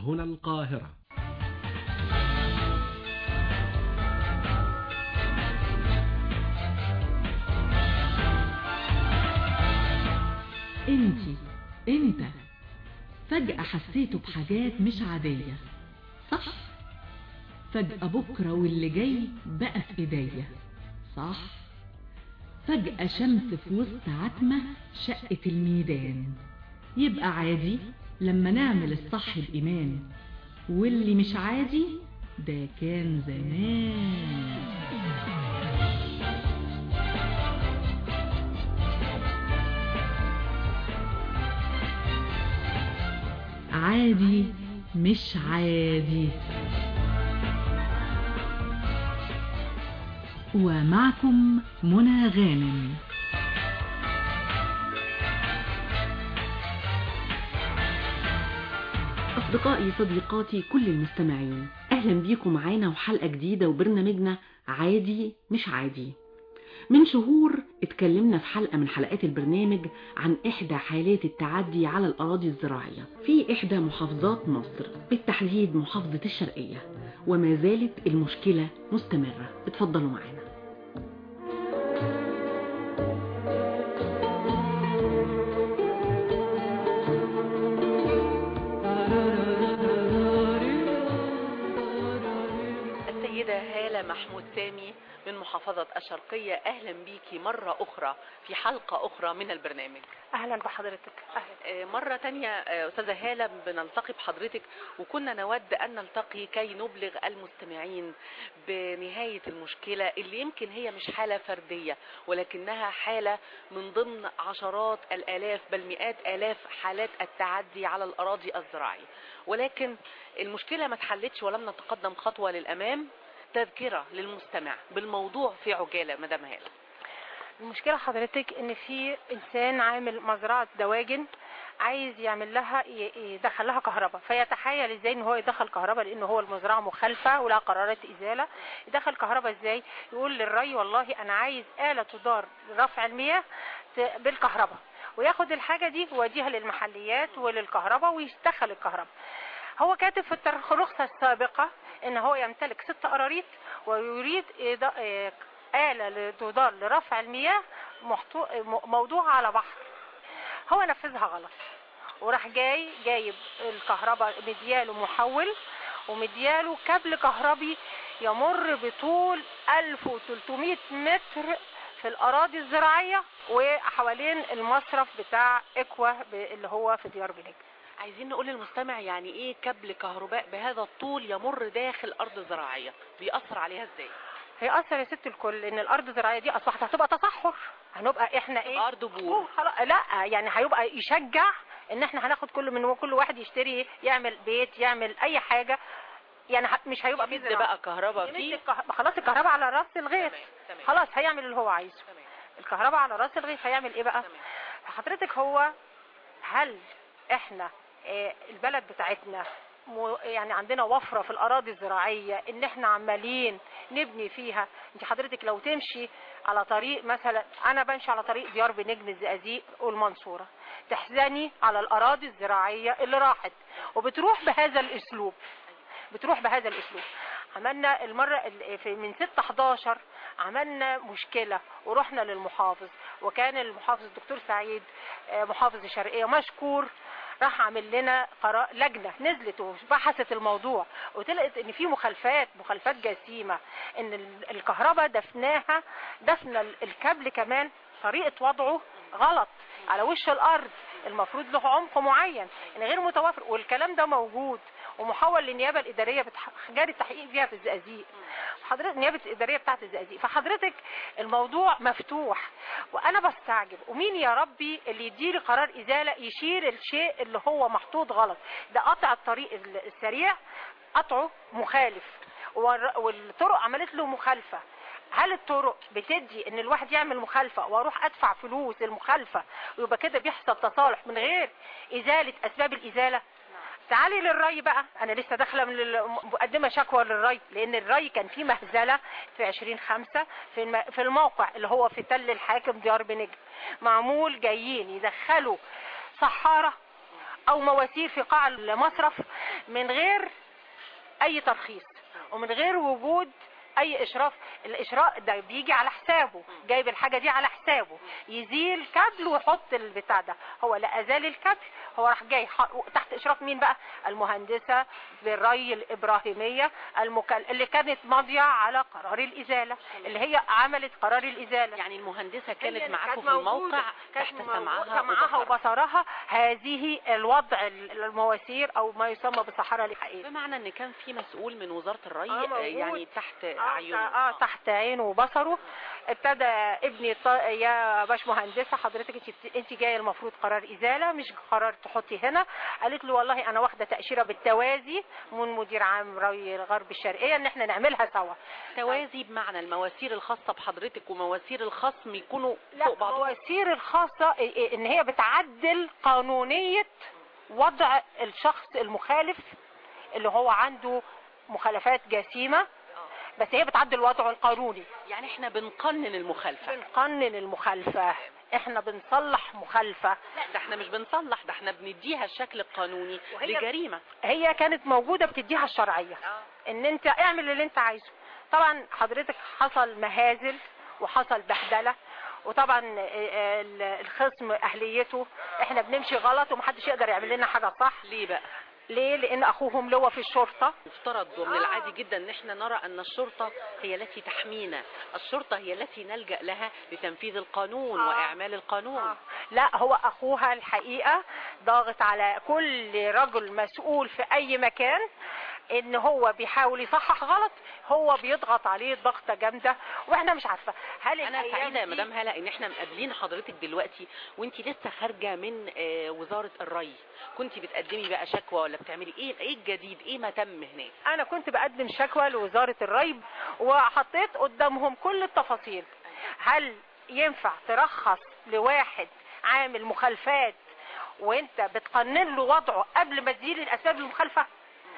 هنا القاهرة انتي انت فجأة حسيتوا بحاجات مش عادية صح فجأة بكرة واللي جاي بقى في ايديا صح فجأة شمس في وسط عتمة شقة الميدان يبقى عادي لما نعمل الصح بإيمان واللي مش عادي ده كان زمان عادي مش عادي ومعكم منى غانم أصدقائي صديقاتي كل المستمعين أهلا بيكم معانا وحلقة جديدة وبرنامجنا عادي مش عادي من شهور اتكلمنا في حلقة من حلقات البرنامج عن إحدى حالات التعدي على الأراضي الزراعية في إحدى محافظات مصر بالتحديد محافظة الشرقية وما زالت المشكلة مستمرة اتفضلوا معانا السيدة هالة محمود سامي من محافظة الشرقية أهلا بيكي مرة أخرى في حلقة أخرى من البرنامج اهلا بحضرتك اهلا آه، مرة تانية آه، أستاذة هالة بنلتقي بحضرتك وكنا نود أن نلتقي كي نبلغ المستمعين بنهاية المشكلة اللي يمكن هي مش حالة فردية ولكنها حالة من ضمن عشرات الآلاف بل مئات آلاف حالات التعدي على الأراضي الزراعية ولكن المشكلة ما اتحلتش ولم نتقدم خطوة للأمام تذكرة للمستمع بالموضوع في عجالة مدام هالة المشكله حضرتك ان في انسان عامل مزرعه دواجن عايز يعمل لها ي- يدخل لها كهرباء فيتحايل ازاي ان هو يدخل كهرباء لان هو المزرعه مخالفه ولها قرارات ازاله يدخل كهرباء ازاي يقول للري والله انا عايز اله تدار لرفع المياه ت- بالكهرباء وياخد الحاجه دي ويوديها للمحليات وللكهرباء ويشتغل الكهرباء هو كاتب في التر- الرخصه السابقه ان هو يمتلك ست قراريط ويريد إضاء- آه، آلة لتدار لرفع المياه محطو- م- موضوعة على بحر هو نفذها غلط وراح جاي جايب الكهرباء مدياله محول ومدياله كابل كهربي يمر بطول 1300 متر في الأراضي الزراعية وحوالين المصرف بتاع إكوا ب- اللي هو في ديار بلاد عايزين نقول للمستمع يعني ايه كابل كهرباء بهذا الطول يمر داخل ارض زراعية بيأثر عليها ازاي هيأثر يا ست الكل ان الارض الزراعيه دي اصبحت هتبقى تصحر هنبقى احنا ايه ارض بور خلاص لا يعني هيبقى يشجع ان احنا هناخد كل من كل واحد يشتري يعمل بيت يعمل اي حاجه يعني ه- مش هيبقى في يمد زراعة. بقى كهرباء يمد فيه الكه- خلاص الكهرباء على راس الغيط تمام تمام خلاص هيعمل اللي هو عايزه تمام الكهرباء على راس الغيط هيعمل ايه بقى تمام حضرتك هو هل احنا آه، البلد بتاعتنا مو- يعني عندنا وفرة في الأراضي الزراعية إن إحنا عمالين نبني فيها أنت حضرتك لو تمشي على طريق مثلا أنا بمشي على طريق ديار بنجم الزقازيق والمنصورة تحزني على الأراضي الزراعية اللي راحت وبتروح بهذا الأسلوب بتروح بهذا الأسلوب عملنا المرة ال- في من 6 11 عملنا مشكلة ورحنا للمحافظ وكان المحافظ الدكتور سعيد آه، محافظ الشرقية مشكور راح عامل لنا قرار لجنه نزلت وبحثت الموضوع وطلعت ان في مخالفات مخالفات جسيمه ان ال- الكهرباء دفناها دفن ال- الكابل كمان طريقه وضعه غلط على وش الارض المفروض له عمق معين ان غير متوافر والكلام ده موجود ومحول للنيابه الاداريه بتح... جاري التحقيق فيها في الزقازيق حضرتك النيابه الاداريه بتاعت الزقازيق فحضرتك الموضوع مفتوح وانا بستعجب ومين يا ربي اللي يديلي قرار ازاله يشيل الشيء اللي هو محطوط غلط ده قطع الطريق ال- السريع قطعه مخالف والر- والطرق عملت له مخالفه هل الطرق بتدي ان الواحد يعمل مخالفه واروح ادفع فلوس المخالفه ويبقى كده بيحصل تصالح من غير ازاله اسباب الازاله تعالي للري بقى انا لسه داخله من ال- مقدمه شكوى للري لان الري كان فيه مهزله في 20 5 في الم- في الموقع اللي هو في تل الحاكم ديار بنجم معمول جايين يدخلوا صحاره او مواسير في قاع المصرف من غير اي ترخيص ومن غير وجود اي اشراف الاشراف ده بيجي على حسابه جايب الحاجه دي على حسابه يزيل كابل ويحط البتاع ده هو لا ازال الكابل هو راح جاي ح- تحت اشراف مين بقى المهندسه بالري الابراهيميه المكل... اللي كانت ماضيه على قرار الازاله اللي هي عملت قرار الازاله يعني المهندسه هي كانت اللي معاكم في كانت موجودة. الموقع كانت تحت موجودة سمعها سمعها وبصرها. وبصرها هذه الوضع ال- المواسير او ما يسمى بالصحراء الحقيقيه بمعنى ان كان في مسؤول من وزاره الري آه، موجود. يعني تحت اه اعينه اه تحت عينه وبصره ابتدى ابني ط... يا باش مهندسه حضرتك انت انت جايه المفروض قرار ازاله مش قرار تحطي هنا قالت له والله انا واخده تاشيره بالتوازي من مدير عام ري الغرب الشرقيه ان احنا نعملها سوا توازي بمعنى المواسير الخاصه بحضرتك ومواسير الخصم يكونوا لا فوق بعض مواسير الخاصه إيه- إيه، ان هي بتعدل قانونيه وضع الشخص المخالف اللي هو عنده مخالفات جسيمه بس هي بتعدل وضعه القانوني يعني احنا بنقنن المخالفه بنقنن المخالفة احنا بنصلح مخالفة لا ده احنا مش بنصلح ده احنا بنديها الشكل القانوني وهي- لجريمه هي كانت موجودة بتديها الشرعية ان انت اعمل اللي انت عايزه طبعا حضرتك حصل مهازل وحصل بهدلة وطبعا اه، ال- الخصم اهليته احنا بنمشي غلط ومحدش يقدر يعمل لنا حاجة صح ليه بقى ليه لان اخوهم لواء في الشرطة مفترض ومن آه. العادي جدا ان احنا نرى ان الشرطه هي التي تحمينا الشرطه هي التي نلجا لها لتنفيذ القانون آه. واعمال القانون آه. لا هو اخوها الحقيقة ضاغط على كل رجل مسؤول في اي مكان ان هو بيحاول يصحح غلط هو بيضغط عليه ضغطة جامدة واحنا مش عارفة هل انا الأيام سعيده يا دي- مدام هلا ان احنا مقابلين حضرتك دلوقتي وانت لسه خارجه من آه، وزاره الري كنت بتقدمي بقى شكوى ولا بتعملي ايه ايه الجديد ايه ما تم هناك انا كنت بقدم شكوى لوزارة الري وحطيت قدامهم كل التفاصيل هل ينفع ترخص لواحد عامل مخالفات وانت بتقنن له وضعه قبل ما تزيل الاسباب المخالفه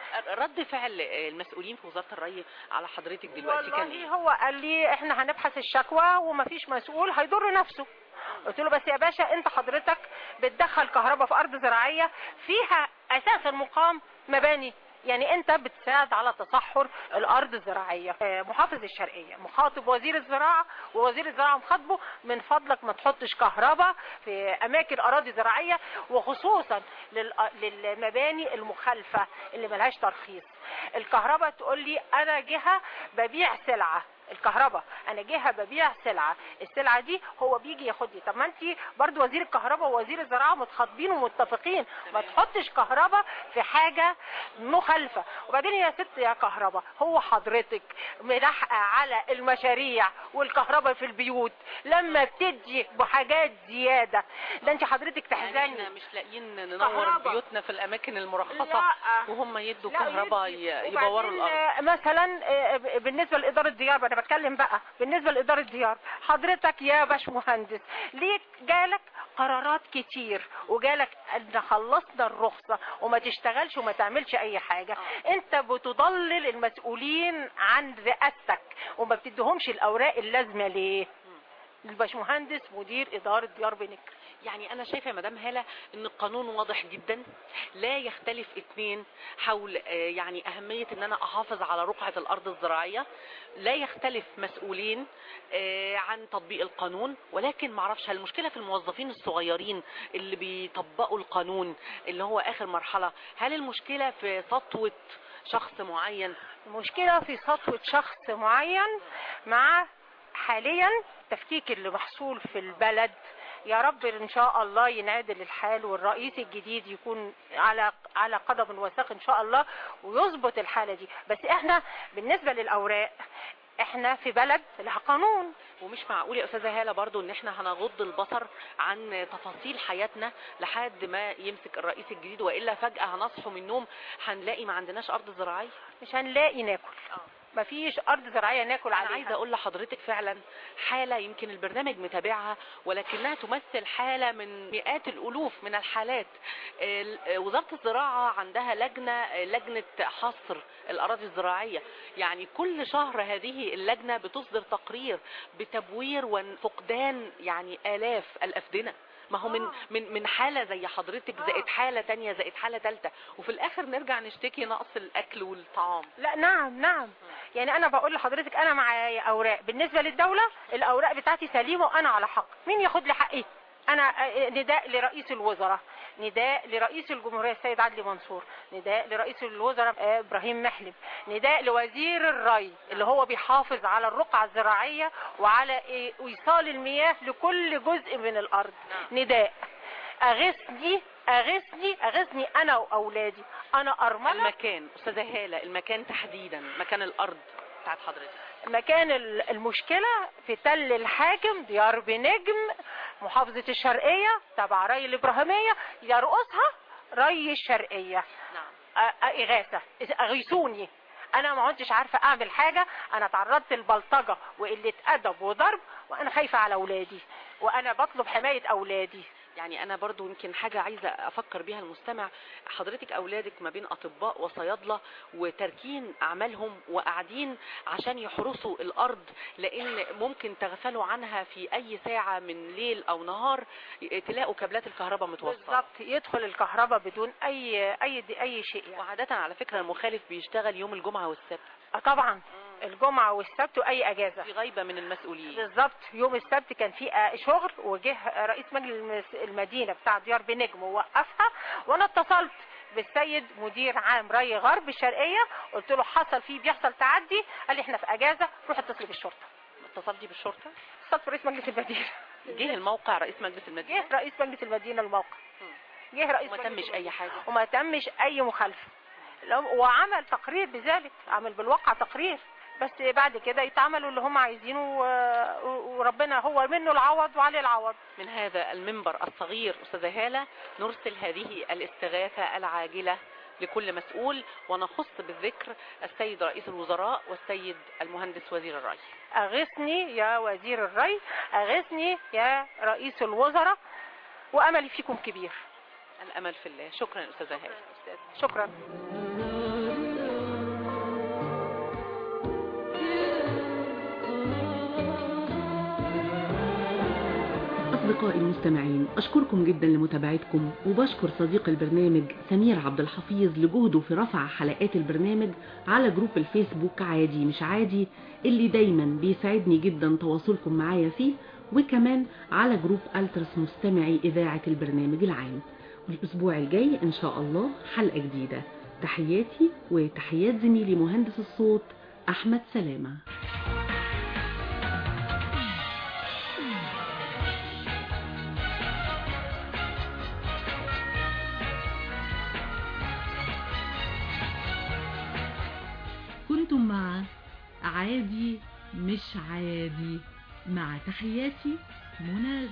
رد فعل آه، المسؤولين في وزاره الري على حضرتك دلوقتي كان والله ايه هو قال لي احنا هنبحث الشكوى ومفيش مسؤول هيضر نفسه قلت له بس يا باشا انت حضرتك بتدخل كهرباء في ارض زراعيه فيها اساس المقام مباني يعني انت بتساعد على تصحر الارض الزراعيه آه، محافظ الشرقيه مخاطب وزير الزراعه ووزير الزراعه مخاطبه من فضلك ما تحطش كهرباء في اماكن اراضي زراعيه وخصوصا لل- للمباني المخالفه اللي ملهاش ترخيص الكهرباء تقول لي انا جهه ببيع سلعه الكهرباء انا جهه ببيع سلعه السلعه دي هو بيجي ياخد لي طب ما انت برضو وزير الكهرباء ووزير الزراعه متخاطبين ومتفقين ما تحطش كهرباء في حاجه مخالفه وبعدين يا ست يا كهرباء هو حضرتك ملاحقه على المشاريع والكهرباء في البيوت لما بتدي بحاجات زياده ده انت حضرتك يعني احنا تحزني مش لاقيين ننور كهرباء. بيوتنا في الاماكن المرخصه لا. وهم يدوا لا، كهرباء يدي. ي- يبوروا وبعدين، الارض آه، مثلا آه، بالنسبه لاداره ديار انا بتكلم بقى بالنسبه لاداره ديار حضرتك يا باش مهندس ليك جالك قرارات كتير وجالك ان خلصنا الرخصه وما تشتغلش وما تعملش اي حاجه انت بتضلل المسؤولين عن رئاستك وما بتديهمش الاوراق اللازمه ليه الباشمهندس مدير اداره ديار بنكر يعني انا شايفه يا مدام هاله ان القانون واضح جدا لا يختلف اثنين حول آه، يعني اهميه ان انا احافظ على رقعه الارض الزراعيه لا يختلف مسؤولين آه، عن تطبيق القانون ولكن معرفش هل المشكله في الموظفين الصغيرين اللي بيطبقوا القانون اللي هو اخر مرحله هل المشكله في سطوه شخص معين المشكلة في سطوة شخص معين مع حاليا تفكيك اللي محصول في البلد يا رب ان شاء الله ينعدل الحال والرئيس الجديد يكون على على قدم وساق ان شاء الله ويظبط الحالة دي بس احنا بالنسبة للاوراق احنا في بلد لها قانون ومش معقول يا استاذه هاله برضو ان احنا هنغض البصر عن تفاصيل حياتنا لحد ما يمسك الرئيس الجديد والا فجاه هنصحوا من النوم هنلاقي ما عندناش ارض زراعيه مش هنلاقي ناكل مفيش ارض زراعية ناكل انا عليها عايزه اقول لحضرتك فعلا حاله يمكن البرنامج متابعها ولكنها تمثل حاله من مئات الالوف من الحالات ال- وزاره الزراعه عندها لجنه لجنه حصر الاراضي الزراعيه يعني كل شهر هذه اللجنه بتصدر تقرير بتبوير وفقدان يعني الاف الافدنه ما هو من آه. من من حاله زي حضرتك آه. زائد حاله تانية زائد حاله ثالثه وفي الاخر نرجع نشتكي نقص الاكل والطعام لا نعم نعم يعني انا بقول لحضرتك انا معايا اوراق بالنسبه للدوله الاوراق بتاعتي سليمه وانا على حق مين ياخد لي حقي انا آه، نداء لرئيس الوزراء نداء لرئيس الجمهوريه السيد عدلي منصور نداء لرئيس الوزراء آه، ابراهيم محلب نداء لوزير الري اللي هو بيحافظ على الرقعه الزراعيه وعلى إيه، ايصال المياه لكل جزء من الارض نداء اغثني اغثني اغثني انا واولادي انا ارمله المكان استاذه هاله المكان تحديدا مكان الارض بتاعت حضرتك مكان ال- المشكلة في تل الحاكم ديار بنجم محافظة الشرقية تبع ري الإبراهيمية يرقصها ري الشرقية نعم أ- أ- إغاثة أغيثوني أنا ما كنتش عارفة أعمل حاجة أنا تعرضت لبلطجة وقلة أدب وضرب وأنا خايفة على أولادي وأنا بطلب حماية أولادي يعني انا برضو يمكن حاجة عايزة افكر بيها المستمع حضرتك اولادك ما بين اطباء وصيادلة وتركين اعمالهم وقاعدين عشان يحرسوا الارض لان ممكن تغفلوا عنها في اي ساعة من ليل او نهار تلاقوا كابلات الكهرباء متوصلة بالظبط يدخل الكهرباء بدون أي أي أي شيء يعني. وعادة على فكرة المخالف بيشتغل يوم الجمعة والسبت آه طبعا الجمعة والسبت وأي أجازة في غيبة من المسؤولين بالظبط يوم السبت كان في آه، شغل وجه رئيس مجلس المدينه بتاع ديار بنجم ووقفها وانا اتصلت بالسيد مدير عام ري غرب الشرقيه قلت له حصل فيه بيحصل تعدي قال لي احنا في اجازه روح اتصلي بالشرطه اتصلتي بالشرطة اتصلت برئيس مجلس المدينه جه الموقع رئيس مجلس المدينة جه رئيس مجلس المدينه الموقع جه رئيس وما مجلس تمش المدينة. اي حاجة وما تمش اي مخالفه لو- وعمل تقرير بذلك عمل بالواقع تقرير بس بعد كده يتعملوا اللي هم عايزينه و- و- وربنا هو منه العوض وعليه العوض من هذا المنبر الصغير أستاذة هالة نرسل هذه الاستغاثة العاجلة لكل مسؤول ونخص بالذكر السيد رئيس الوزراء والسيد المهندس وزير الري أغثني يا وزير الري أغثني يا رئيس الوزراء وأملي فيكم كبير الأمل في الله شكرا أستاذة هالة شكرا أصدقائي المستمعين أشكركم جدا لمتابعتكم وبشكر صديق البرنامج سمير عبد الحفيظ لجهده في رفع حلقات البرنامج على جروب الفيسبوك عادي مش عادي اللي دايما بيسعدني جدا تواصلكم معايا فيه وكمان على جروب ألترس مستمعي إذاعة البرنامج العام والأسبوع الجاي إن شاء الله حلقة جديدة تحياتي وتحيات زميلي مهندس الصوت أحمد سلامة كنتم مع عادي مش عادي مع تحياتي منى